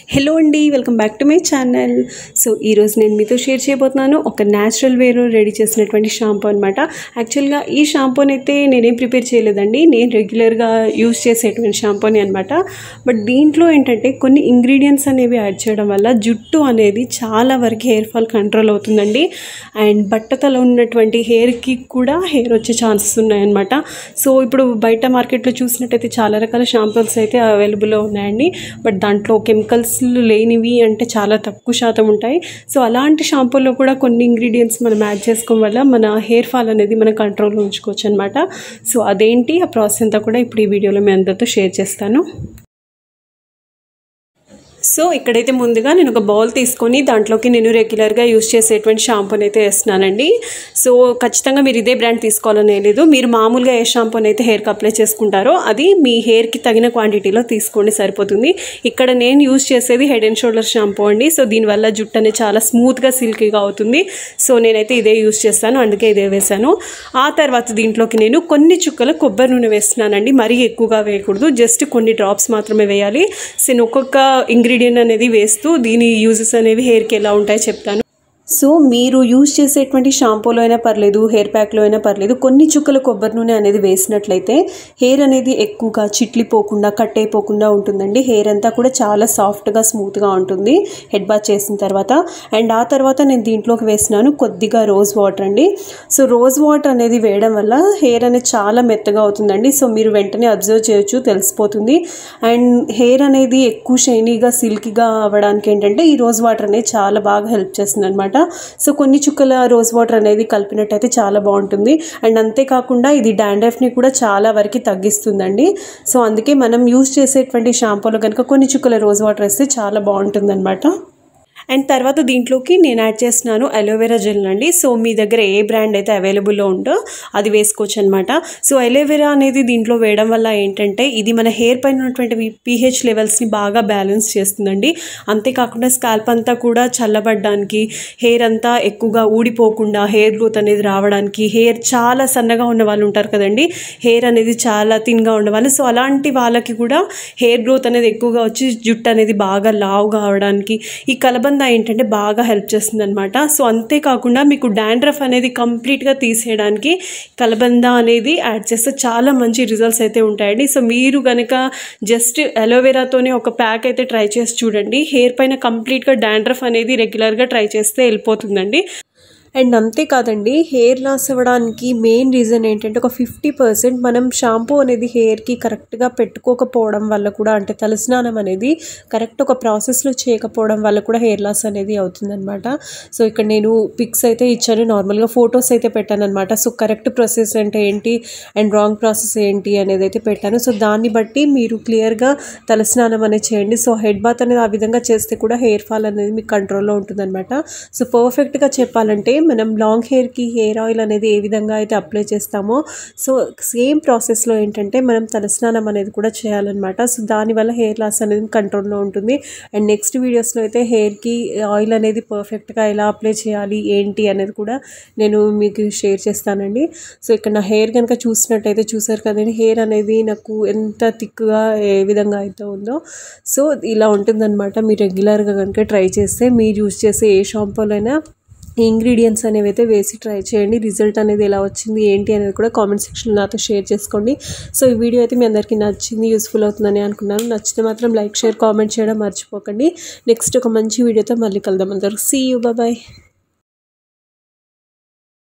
hello అండి welcome back to my channel so ఈరోజు నేను మీతో షేర్ చేయబోతున్నాను ఒక న్యాచురల్ వేలో రెడీ చేసినటువంటి షాంపూ అనమాట యాక్చువల్గా ఈ షాంపూని అయితే నేనేం ప్రిపేర్ చేయలేదండి నేను రెగ్యులర్గా యూస్ చేసేటువంటి షాంపూని అనమాట బట్ దీంట్లో ఏంటంటే కొన్ని ఇంగ్రీడియంట్స్ అనేవి యాడ్ చేయడం వల్ల జుట్టు అనేది చాలా వరకు హెయిర్ ఫాల్ కంట్రోల్ అవుతుందండి అండ్ బట్టతల ఉన్నటువంటి హెయిర్కి కూడా హెయిర్ వచ్చే ఛాన్సెస్ ఉన్నాయన్నమాట సో ఇప్పుడు బయట మార్కెట్లో చూసినట్టయితే చాలా రకాల షాంపూస్ అయితే అవైలబుల్లో ఉన్నాయండి బట్ దాంట్లో కెమికల్స్ లేనివి అంటే చాలా తక్కువ శాతం ఉంటాయి సో అలాంటి షాంపూలో కూడా కొన్ని ఇంగ్రీడియంట్స్ మనం యాడ్ చేసుకోవడం వల్ల మన హెయిర్ ఫాల్ అనేది మన కంట్రోల్లో ఉంచుకోవచ్చు అనమాట సో అదేంటి ఆ ప్రాసెస్ అంతా కూడా ఇప్పుడు ఈ వీడియోలో మీ అందరితో షేర్ చేస్తాను సో ఇక్కడైతే ముందుగా నేను ఒక బౌల్ తీసుకొని దాంట్లోకి నేను రెగ్యులర్గా యూస్ చేసేటువంటి షాంపూని అయితే వేస్తున్నానండి సో ఖచ్చితంగా మీరు ఇదే బ్రాండ్ తీసుకోవాలని లేదు మీరు మామూలుగా ఏ షాంపూని అయితే హెయిర్కి అప్లై చేసుకుంటారో అది మీ హెయిర్కి తగిన క్వాంటిటీలో తీసుకోండి సరిపోతుంది ఇక్కడ నేను యూస్ చేసేది హెడ్ అండ్ షోల్డర్ షాంపూ అండి సో దీనివల్ల జుట్టు అనేది చాలా స్మూత్గా సిల్కీగా అవుతుంది సో నేనైతే ఇదే యూస్ చేస్తాను అందుకే ఇదే వేసాను ఆ తర్వాత దీంట్లోకి నేను కొన్ని చుక్కల కొబ్బరి నూనె వేస్తున్నానండి మరీ ఎక్కువగా వేయకూడదు జస్ట్ కొన్ని డ్రాప్స్ మాత్రమే వేయాలి సో నేను ఒక్కొక్క ఇంగ్రీడియంట్ అనేది వేస్తూ దీని యూజెస్ అనేవి హెయిర్కి ఎలా ఉంటాయో చెప్తాను సో మీరు యూజ్ చేసేటువంటి షాంపూలో అయినా పర్లేదు హెయిర్ ప్యాక్లో అయినా పర్లేదు కొన్ని చుక్కల కొబ్బరి నూనె అనేది వేసినట్లయితే హెయిర్ అనేది ఎక్కువగా చిట్లిపోకుండా కట్ అయిపోకుండా ఉంటుందండి హెయిర్ అంతా కూడా చాలా సాఫ్ట్గా స్మూత్గా ఉంటుంది హెడ్ బాత్ చేసిన తర్వాత అండ్ ఆ తర్వాత నేను దీంట్లోకి వేసినాను కొద్దిగా రోజ్ వాటర్ అండి సో రోజ్ వాటర్ అనేది వేయడం వల్ల హెయిర్ అనేది చాలా మెత్తగా అవుతుందండి సో మీరు వెంటనే అబ్జర్వ్ చేయొచ్చు తెలిసిపోతుంది అండ్ హెయిర్ అనేది ఎక్కువ షైనీగా సిల్కీగా అవ్వడానికి ఏంటంటే ఈ రోజ్ వాటర్ అనేది చాలా బాగా హెల్ప్ చేస్తుంది అనమాట సో కొన్ని చుక్కల రోజ్ వాటర్ అనేది కలిపినట్టయితే చాలా బాగుంటుంది అండ్ అంతేకాకుండా ఇది డాండ్రఫ్ని కూడా చాలా వరకు తగ్గిస్తుందండి సో అందుకే మనం యూస్ చేసేటువంటి షాంపూలో కనుక కొన్ని చుక్కల రోజ్ వాటర్ వేస్తే చాలా బాగుంటుంది అండ్ తర్వాత దీంట్లోకి నేను యాడ్ చేస్తున్నాను అలోవెరా జెల్ అండి సో మీ దగ్గర ఏ బ్రాండ్ అయితే అవైలబుల్లో ఉందో అది వేసుకోవచ్చు అనమాట సో అలోవెరా అనేది దీంట్లో వేయడం వల్ల ఏంటంటే ఇది మన హెయిర్ పైన ఉన్నటువంటి పీహెచ్ లెవెల్స్ని బాగా బ్యాలెన్స్ చేస్తుందండి అంతేకాకుండా స్కాల్ప్ అంతా కూడా చల్లబడడానికి హెయిర్ అంతా ఎక్కువగా ఊడిపోకుండా హెయిర్ గ్రోత్ అనేది రావడానికి హెయిర్ చాలా సన్నగా ఉన్న వాళ్ళు ఉంటారు కదండి హెయిర్ అనేది చాలా థిన్గా ఉన్న వాళ్ళు సో అలాంటి వాళ్ళకి కూడా హెయిర్ గ్రోత్ అనేది ఎక్కువగా వచ్చి జుట్టు అనేది బాగా లావుగా అవడానికి ఈ కలబంద ఏంటంటే బాగా హెల్ప్ చేస్తుంది అనమాట సో అంతేకాకుండా మీకు డాండ్రఫ్ అనేది కంప్లీట్గా తీసేయడానికి కలబంద అనేది యాడ్ చేస్తే చాలా మంచి రిజల్ట్స్ అయితే ఉంటాయండి సో మీరు కనుక జస్ట్ అలోవెరాతోనే ఒక ప్యాక్ అయితే ట్రై చేసి చూడండి హెయిర్ పైన కంప్లీట్గా డాండ్రఫ్ అనేది రెగ్యులర్గా ట్రై చేస్తే వెళ్ళిపోతుందండి అండ్ అంతేకాదండి హెయిర్ లాస్ అవ్వడానికి మెయిన్ రీజన్ ఏంటంటే ఒక ఫిఫ్టీ పర్సెంట్ మనం షాంపూ అనేది హెయిర్కి కరెక్ట్గా పెట్టుకోకపోవడం వల్ల కూడా అంటే తలస్నానం అనేది కరెక్ట్ ఒక ప్రాసెస్లో చేయకపోవడం వల్ల కూడా హెయిర్ లాస్ అనేది అవుతుందన్నమాట సో ఇక్కడ నేను పిక్స్ అయితే ఇచ్చాను నార్మల్గా ఫొటోస్ అయితే పెట్టాను అనమాట సో కరెక్ట్ ప్రాసెస్ అంటే ఏంటి అండ్ రాంగ్ ప్రాసెస్ ఏంటి అనేది అయితే పెట్టాను సో దాన్ని బట్టి మీరు క్లియర్గా తలస్నానం అనేది చేయండి సో హెడ్ బాత్ అనేది ఆ విధంగా చేస్తే కూడా హెయిర్ ఫాల్ అనేది మీకు కంట్రోల్లో ఉంటుందన్నమాట సో పర్ఫెక్ట్గా చెప్పాలంటే మనం లాంగ్ హెయిర్కి హెయిర్ ఆయిల్ అనేది ఏ విధంగా అయితే అప్లై చేస్తామో సో సేమ్ ప్రాసెస్లో ఏంటంటే మనం తలస్నానం అనేది కూడా చేయాలన్నమాట సో దానివల్ల హెయిర్ లాస్ అనేది కంట్రోల్లో ఉంటుంది అండ్ నెక్స్ట్ వీడియోస్లో అయితే హెయిర్కి ఆయిల్ అనేది పర్ఫెక్ట్గా ఎలా అప్లై చేయాలి ఏంటి అనేది కూడా నేను మీకు షేర్ చేస్తానండి సో ఇక్కడ నా హెయిర్ కనుక చూసినట్టయితే చూసారు కదండి హెయిర్ అనేది నాకు ఎంత థిక్గా ఏ విధంగా అయితే ఉందో సో ఇలా ఉంటుందన్నమాట మీరు రెగ్యులర్గా కనుక ట్రై చేస్తే మీరు యూజ్ చేసే ఏ షాంపూలో అయినా ఇంగ్రీడియంట్స్ అనేవి అయితే వేసి ట్రై చేయండి రిజల్ట్ అనేది ఎలా వచ్చింది ఏంటి అనేది కూడా కామెంట్ సెక్షన్లో నాతో షేర్ చేసుకోండి సో ఈ వీడియో అయితే మీ అందరికీ నచ్చింది యూస్ఫుల్ అవుతుందని అనుకున్నాను నచ్చితే మాత్రం లైక్ షేర్ కామెంట్ చేయడం మర్చిపోకండి నెక్స్ట్ ఒక మంచి వీడియోతో మళ్ళీ కలుద్దాం అందరికి సీ యూ బాయ్